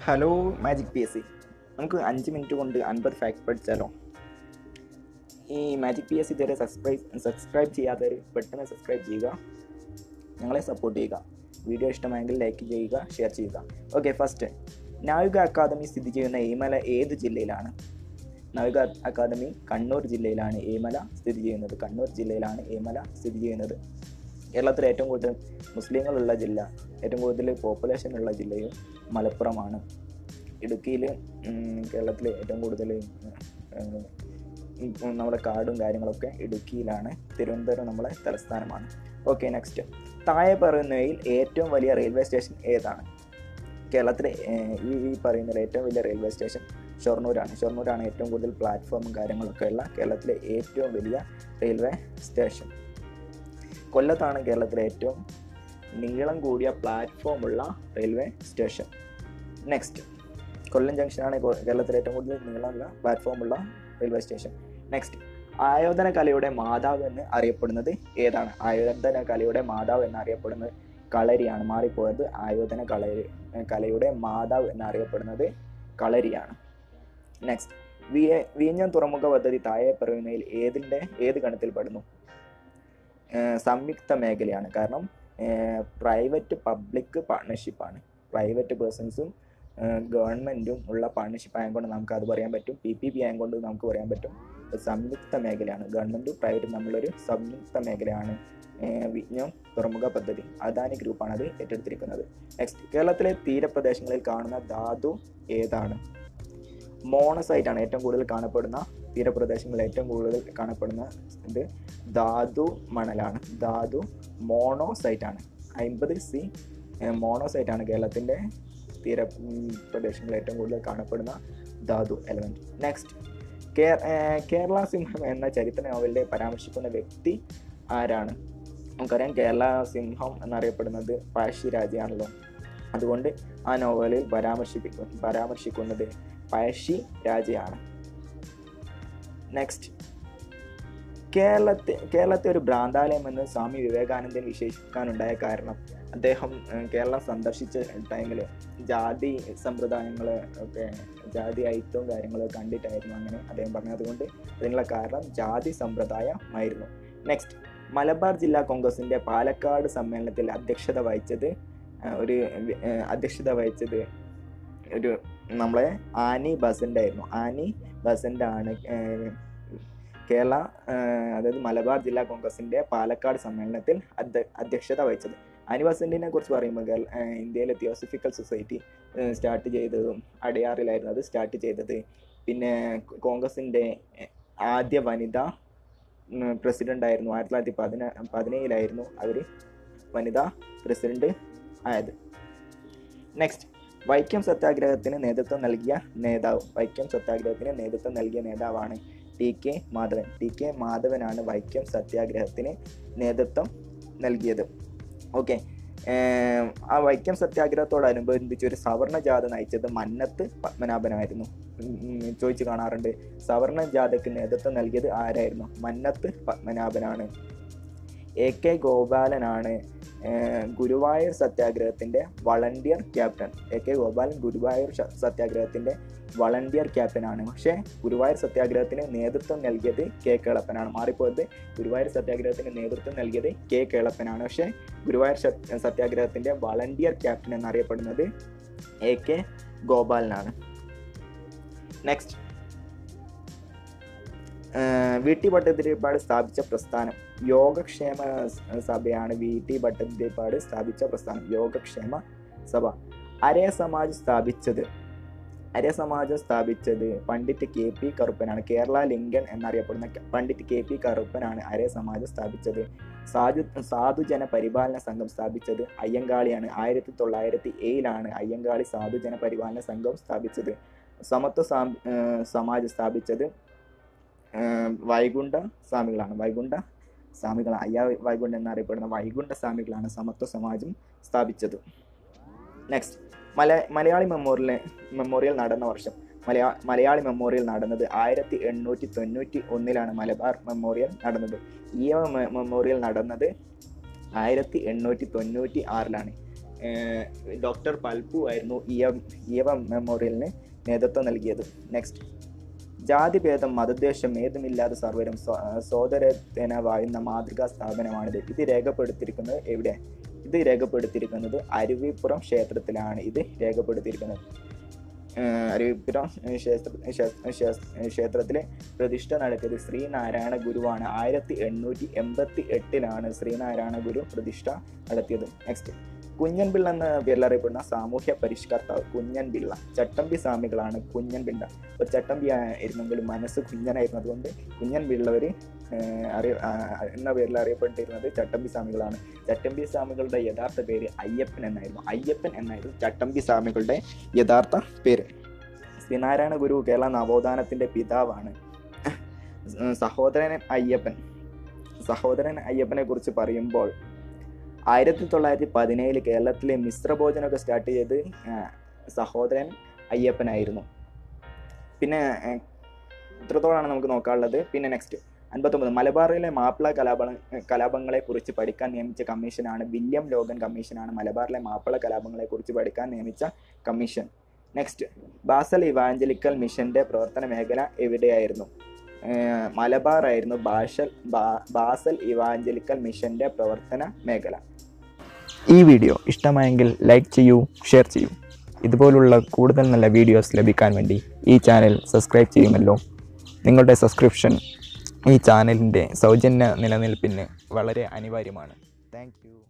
hello magic P S C നമുക്ക് അഞ്ച് minute കൊണ്ട് അൻപത് ഫാക്ട് പഠിച്ചാലോ ഈ മാജിക് പി എസ് സി ഇതുവരെ സബ്സ്ക്രൈബ് സബ്സ്ക്രൈബ് ചെയ്യാത്തവർ പെട്ടെന്ന് സബ്സ്ക്രൈബ് ചെയ്യുക ഞങ്ങളെ സപ്പോർട്ട് ചെയ്യുക വീഡിയോ ഇഷ്ടമായെങ്കിൽ ലൈക്ക് ചെയ്യുക ഷെയർ ചെയ്യുക ഓക്കെ ഫസ്റ്റ് നാവിക അക്കാദമി സ്ഥിതി ചെയ്യുന്ന ഏമല ഏത് ജില്ലയിലാണ് നാവിക അക്കാദമി കണ്ണൂർ ജില്ലയിലാണ് ഏമല സ്ഥിതി ചെയ്യുന്നത് കണ്ണൂർ ജില്ലയിലാണ് ഏമല സ്ഥിതി ചെയ്യുന്നത് കേരളത്തിൽ ഏറ്റവും കൂടുതൽ മുസ്ലിങ്ങളുള്ള ജില്ല ഏറ്റവും കൂടുതൽ പോപ്പുലേഷൻ ഉള്ള ജില്ലയും മലപ്പുറമാണ് ഇടുക്കിയിൽ കേരളത്തിൽ ഏറ്റവും കൂടുതൽ ഉം, ഉം, നമ്മുടെ കാടും കാര്യങ്ങളൊക്കെ ഇടുക്കിയിലാണ് തിരുവനന്തപുരം നമ്മളെ തലസ്ഥാനമാണ് ഓക്കെ നെക്സ്റ്റ് താഴെ പറയുന്നവയിൽ ഏറ്റവും വലിയ റെയിൽവേ സ്റ്റേഷൻ ഏതാണ് കേരളത്തിലെ ഏർ, ഈ ഈ പറയുന്ന ഏറ്റവും വലിയ റെയിൽവേ സ്റ്റേഷൻ ഷൊർണൂരാണ് ഷൊർണൂരാണ് ഏറ്റവും കൂടുതൽ പ്ലാറ്റ്ഫോമും കാര്യങ്ങളൊക്കെ ഉള്ള കേരളത്തിലെ ഏറ്റവും വലിയ റെയിൽവേ സ്റ്റേഷൻ കൊല്ലത്താണ് കേരളത്തിലെ ഏറ്റവും നീളം കൂടിയ പ്ലാറ്റ്ഫോം ഉള്ള റെയിൽവേ സ്റ്റേഷൻ നെക്സ്റ്റ് കൊല്ലം ജംഗ്ഷനാണ് കോ- കേരളത്തിലെ ഏറ്റവും കൂടുതൽ നീളമുള്ള പ്ലാറ്റ്ഫോം ഉള്ള റെയിൽവേ സ്റ്റേഷൻ നെക്സ്റ്റ് ആയോധന കലയുടെ മാതാവ് എന്ന് അറിയപ്പെടുന്നത് ഏതാണ് ആയോധന കലയുടെ മാതാവ് എന്ന് അറിയപ്പെടുന്നത് കളരിയാണ് മാറിപ്പോയത് ആയോധന കളരി കലയുടെ മാതാവ് എന്ന് അറിയപ്പെടുന്നത് കളരിയാണ് നെക്സ്റ്റ് വിയ വിഴിഞ്ഞം തുറമുഖ പദ്ധതി താഴെ പറയുന്നതിൽ ഏതിൻ്റെ ഏത് ഗണത്തിൽ പെടുന്നു ഏഹ് സംയുക്ത മേഖലയാണ് കാരണം പ്രൈവറ്റ് പബ്ലിക് പാർട്ട്ണർഷിപ്പാണ് പ്രൈവറ്റ് പേഴ്സൺസും ഗവൺമെൻറ്റും ഉള്ള പാർട്ട്ണർഷിപ്പ് ആയതുകൊണ്ട് നമുക്ക് അത് പറയാൻ പറ്റും പി പി പി ആയതുകൊണ്ട് നമുക്ക് പറയാൻ പറ്റും ഇത് സംയുക്ത മേഖലയാണ് ഗവൺമെൻറ്റും പ്രൈവറ്റും തമ്മിലൊരു സംയുക്ത മേഖലയാണ് ഏഹ് വിഴിഞ്ഞം തുറമുഖ പദ്ധതി അദാനി ഗ്രൂപ്പാണ് അത് ഏറ്റെടുത്തിരിക്കുന്നത് നെക്സ്റ്റ് കേരളത്തിലെ തീരപ്രദേശങ്ങളിൽ കാണുന്ന ധാതു ഏതാണ് മോണസൈറ്റ് ആണ് ഏറ്റവും കൂടുതൽ കാണപ്പെടുന്ന തീരപ്രദേശങ്ങളിൽ ഏറ്റവും കൂടുതൽ കാണപ്പെടുന്ന ഇത് ധാതു മണലാണ് ധാതു മോണോസൈറ്റ് ആണ് അമ്പത് സി മോണോസൈറ്റ് ആണ് കേരളത്തിൻ്റെ തീര ഉം, പ്രദേശങ്ങളിൽ ഏറ്റവും കൂടുതൽ കാണപ്പെടുന്ന ധാതു എലമെൻറ്റ് നെക്സ്റ്റ് കേരള സിംഹം എന്ന ചരിത്ര നോവലിലെ പരാമർശിക്കുന്ന വ്യക്തി ആരാണ് നമുക്കറിയാം കേരള സിംഹം എന്നറിയപ്പെടുന്നത് പഴശ്ശിരാജയാണല്ലോ അതുകൊണ്ട് ആ നോവലിൽ പരാമർശിപ്പിക്കും പരാമർശിക്കുന്നത് പഴശ്ശി രാജയാണ് നെക്സ്റ്റ് കേരളത്തെ കേരളത്തെ ഒരു ഭ്രാന്താലയം എന്ന് സ്വാമി വിവേകാനന്ദൻ വിശേഷിപ്പിക്കാനുണ്ടായ കാരണം അദ്ദേഹം ഏഹ്, കേരളം സന്ദർശിച്ച ടൈമിൽ ജാതി സമ്പ്രദായങ്ങൾ ഒക്കെ ജാതി ഐത്യവും കാര്യങ്ങളും കണ്ടിട്ടായിരുന്നു അങ്ങനെ അദ്ദേഹം പറഞ്ഞത് അതുകൊണ്ട് അതിനുള്ള കാരണം ജാതി സമ്പ്രദായമായിരുന്നു നെക്സ്റ്റ് മലബാർ ജില്ലാ കോൺഗ്രസിന്റെ പാലക്കാട് സമ്മേളനത്തിൽ അധ്യക്ഷത വഹിച്ചത് ഏഹ്, ഒരു ഏഹ്, അധ്യക്ഷത വഹിച്ചത് ഒരു നമ്മളെ ആനി ബസന്റ് ആയിരുന്നു ആനി ബസന്റ് ആണ് ഏഹ്, കേരള ഏഹ്, അതായത് മലബാർ ജില്ലാ കോൺഗ്രസിന്റെ പാലക്കാട് സമ്മേളനത്തിൽ അധ്യ- അധ്യക്ഷത വഹിച്ചത് ആനി ബസന്റിനെ കുറിച്ച് പറയുമ്പോൾ കേരള- ഏഹ്, ഇന്ത്യയിലെ തിയോസഫിക്കൽ സൊസൈറ്റി സ്റ്റാർട്ട് ചെയ്തതും അടയാറിലായിരുന്നു അത് സ്റ്റാർട്ട് ചെയ്തത് പിന്നെ കോൺഗ്രസിന്റെ ഏഹ്, ആദ്യ വനിത പ്രസിഡന്റ് ആയിരുന്നു ആയിരത്തി തൊള്ളായിരത്തി പതിന പതിനേഴിലായിരുന്നു അവർ വനിതാ പ്രസിഡന്റ് ആയത് നെക്സ്റ്റ് വൈക്കം സത്യാഗ്രഹത്തിന് നേതൃത്വം നൽകിയ നേതാവ് വൈക്കം സത്യാഗ്രഹത്തിന് നേതൃത്വം നൽകിയ നേതാവാണ് T K Madhavan T K മാധവനാണ് വൈക്കം സത്യാഗ്രഹത്തിന് നേതൃത്വം നൽകിയത് ഓക്കെ ആ വൈക്കം സത്യാഗ്രഹത്തോടനുബന്ധിച്ച് ഒരു സവർണ ജാഥ നയിച്ചത് മന്നത്ത് പത്മനാഭനായിരുന്നു ഉം, ഉം, ചോദിച്ചു കാണാറുണ്ട് സവർണ ജാഥയ്ക്ക് നേതൃത്വം നൽകിയത് ആരായിരുന്നു മന്നത്ത് പത്മനാഭനാണ് എ കെ ഗോപാലനാണ് ഏഹ്, ഗുരുവായൂർ സത്യാഗ്രഹത്തിന്റെ volunteer captain A K Gopalan Guruvayur ശ- സത്യാഗ്രഹത്തിന്റെ വളണ്ടിയർ ക്യാപ്റ്റനാണ് പക്ഷേ ഗുരുവായൂർ സത്യാഗ്രഹത്തിന് നേതൃത്വം നൽകിയത് കെ കേളപ്പനാണ് മാറിപ്പോയത് ഗുരുവായൂർ സത്യാഗ്രഹത്തിന് നേതൃത്വം നൽകിയത് കെ കേളപ്പനാണ് പക്ഷേ ഗുരുവായൂർ സത്യ- സത്യാഗ്രഹത്തിന്റെ വളണ്ടിയർ ക്യാപ്റ്റൻ എന്നറിയപ്പെടുന്നത് എ കെ ഗോപാലനാണ് നെക്സ്റ്റ് വി ടി ഭട്ടതിരിപ്പാട് സ്ഥാപിച്ച പ്രസ്ഥാനം യോഗക്ഷേമ സ- സഭയാണ് വി ടി ഭട്ടതിരിപ്പാട് സ്ഥാപിച്ച പ്രസ്ഥാനം യോഗക്ഷേമ സഭ അരയ സമാജ് സ്ഥാപിച്ചത് അരയ സമാജം സ്ഥാപിച്ചത് പണ്ഡിറ്റ് കെ പി കറുപ്പനാണ് കേരള ലിംഗൻ എന്നറിയപ്പെടുന്ന ക- പണ്ഡിറ്റ് കെ പി കറുപ്പനാണ് അരയ സമാജം സ്ഥാപിച്ചത് സാധു സാധുജന പരിപാലന സംഘം സ്ഥാപിച്ചത് അയ്യങ്കാളിയാണ് ആയിരത്തി തൊള്ളായിരത്തി ഏഴിലാണ് അയ്യങ്കാളി സാധുജന പരിപാലന സംഘം സ്ഥാപിച്ചത് സമത്വ സാം ഏഹ് സമാജ് സ്ഥാപിച്ചത് ഏഹ് വൈകുണ്ഠ സ്വാമികളാണ് വൈകുണ്ഠ സ്വാമികളാണ് അയ്യ വൈകുണ്ഠ എന്നറിയപ്പെടുന്ന വൈകുണ്ഠ സ്വാമികളാണ് സമത്വ സമാജം സ്ഥാപിച്ചത് നെക്സ്റ്റ് മല മലയാളി മെമ്മോറിയൽ മെമ്മോറിയൽ നടന്ന വർഷം മലയാ മലയാളി മെമ്മോറിയൽ നടന്നത് ആയിരത്തി എണ്ണൂറ്റി തൊണ്ണൂറ്റി ഒന്നിലാണ് മലബാർ മെമ്മോറിയൽ നടന്നത് ഈ മെമ്മോറിയൽ നടന്നത് ആയിരത്തി എണ്ണൂറ്റി തൊണ്ണൂറ്റി ആറിലാണ് ഡോക്ടർ പൽപു ആയിരുന്നു ഇയ ഇയവ മെമ്മോറിയലിന് നേതൃത്വം നൽകിയത് നെക്സ്റ്റ് ജാതിഭേദം മതദ്വേഷം ഏതുമില്ലാതെ സർവരും സ്വ- സോദരത്തേന വായുന്ന മാതൃകാ സ്ഥാപനമാണിത് ഇത് രേഖപ്പെടുത്തിയിരിക്കുന്നത് എവിടെ ഇത് രേഖപ്പെടുത്തിയിരിക്കുന്നത് അരുവിപ്പുറം ക്ഷേത്രത്തിലാണ് ഇത് രേഖപ്പെടുത്തിയിരിക്കുന്നത് ഏഹ് അരുവിപ്പുറം ക്ഷേത്ര ക്ഷേ- ക്ഷേ- ക്ഷേത്രത്തിലെ പ്രതിഷ്ഠ നടത്തിയത് ശ്രീനാരായണ ഗുരുവാണ് ആയിരത്തി എണ്ണൂറ്റി എൺപത്തി എട്ടിലാണ് ശ്രീനാരായണ ഗുരു പ്രതിഷ്ഠ നടത്തിയത് നെക്സ്റ്റ് കുഞ്ഞൻ പിള്ള എന്ന പേരിൽ അറിയപ്പെടുന്ന സാമൂഹ്യ പരിഷ്കർത്താവ് കുഞ്ഞൻ പിള്ള ചട്ടമ്പി സ്വാമികളാണ് കുഞ്ഞൻ പിള്ള ഒരു ചട്ടമ്പി ആയിരുന്നെങ്കിലും മനസ്സ് കുഞ്ഞനായിരുന്നു അതുകൊണ്ട് കുഞ്ഞൻ പിള്ളവർ അറിയ ആ, എന്ന പേരിൽ അറിയപ്പെട്ടിരുന്നത് ചട്ടമ്പി സ്വാമികളാണ് ചട്ടമ്പി സ്വാമികളുടെ യഥാർത്ഥ പേര് അയ്യപ്പൻ എന്നായിരുന്നു അയ്യപ്പൻ എന്നായിരുന്നു ചട്ടമ്പി സ്വാമികളുടെ യഥാർത്ഥ പേര് ശ്രീനാരായണ ഗുരു കേരള നവോത്ഥാനത്തിന്റെ പിതാവാണ് സഹോദരൻ അയ്യപ്പൻ സഹോദരൻ അയ്യപ്പനെ കുറിച്ച് പറയുമ്പോൾ ആയിരത്തി തൊള്ളായിരത്തി പതിനേഴിൽ കേരളത്തിലെ മിശ്രഭോജനമൊക്കെ സ്റ്റാർട്ട് ചെയ്ത് ആ, സഹോദരൻ അയ്യപ്പനായിരുന്നു പിന്നെ ആ, ഇത്രത്തോളാണ് നമുക്ക് നോക്കാനുള്ളത് പിന്നെ നെക്സ്റ്റ് അൻപത്തൊമ്പത് മലബാറിലെ മാപ്പിള കലാപ കലാപങ്ങളെ കുറിച്ച് പഠിക്കാൻ നിയമിച്ച കമ്മീഷനാണ് വില്യം ലോഗൻ കമ്മീഷനാണ് മലബാറിലെ മാപ്പിള കലാപങ്ങളെ കുറിച്ച് പഠിക്കാൻ നിയമിച്ച കമ്മീഷൻ നെക്സ്റ്റ് ബാസൽ ഇവാഞ്ചലിക്കൽ മിഷന്റെ പ്രവർത്തന മേഖല എവിടെയായിരുന്നു ഏഹ് മലബാർ ആയിരുന്നു ബാഷൽ ബാ- ബാസൽ ഇവാഞ്ചലിക്കൽ മിഷന്റെ പ്രവർത്തന മേഖല ഈ വീഡിയോ ഇഷ്ടമായെങ്കിൽ ലൈക്ക് ചെയ്യൂ ഷെയർ ചെയ്യൂ ഇതുപോലുള്ള കൂടുതൽ നല്ല വീഡിയോസ് ലഭിക്കാൻ വേണ്ടി ഈ ചാനൽ സബ്സ്ക്രൈബ് ചെയ്യുമല്ലോ നിങ്ങളുടെ സബ്സ്ക്രിപ്ഷൻ ഈ ചാനലിൻ്റെ സൗജന്യ നിലനിൽപ്പിന് വളരെ അനിവാര്യമാണ് താങ്ക്